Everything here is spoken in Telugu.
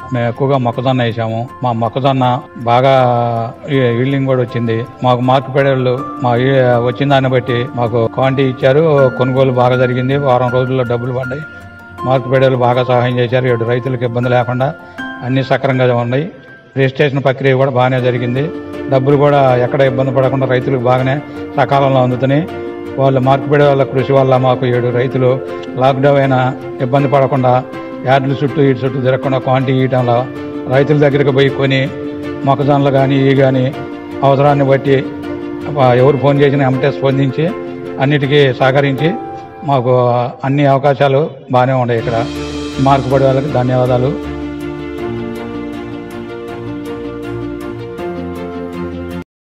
మేము ఎక్కువగా మొక్కజొన్న వేసాము మా మొక్కజొన్న బాగా ఈల్డింగ్ కూడా వచ్చింది మాకు మార్కెట్ వాళ్ళు మా ఈ- వచ్చిన దాన్ని బట్టి మాకు క్వాంటిటీ ఇచ్చారు కొనుగోలు బాగా జరిగింది వారం రోజుల్లో డబ్బులు పడ్డాయి మార్కెట్ వాళ్ళు బాగా సహాయం చేశారు ఏడు రైతులకు ఇబ్బంది లేకుండా అన్ని సక్రంగా ఉన్నాయి రిజిస్ట్రేషన్ ప్రక్రియ కూడా బాగానే జరిగింది డబ్బులు కూడా ఎక్కడ ఇబ్బంది పడకుండా రైతులకు బాగానే సకాలంలో అందుతున్నాయి వాళ్ళ మార్కెట్ వాళ్ళ కృషి వల్ల మాకు ఏడు రైతులు లాక్డౌన్ అయినా ఇబ్బంది పడకుండా యార్డుల చుట్టూ ఇటు చుట్టూ తిరగకుండా క్వాంటిటీ ఇవ్వడంలో రైతుల దగ్గరికి పోయి కొని మొక్కజొన్నలు కానీ ఇవి కానీ అవసరాన్ని బట్టి ఆ, ఎవరు ఫోన్ చేసినా ఎమ్మటే స్పందించి అన్నిటికీ సహకరించి మాకు అన్ని అవకాశాలు బాగానే ఉన్నాయి ఇక్కడ మార్కుపడే వాళ్ళకి ధన్యవాదాలు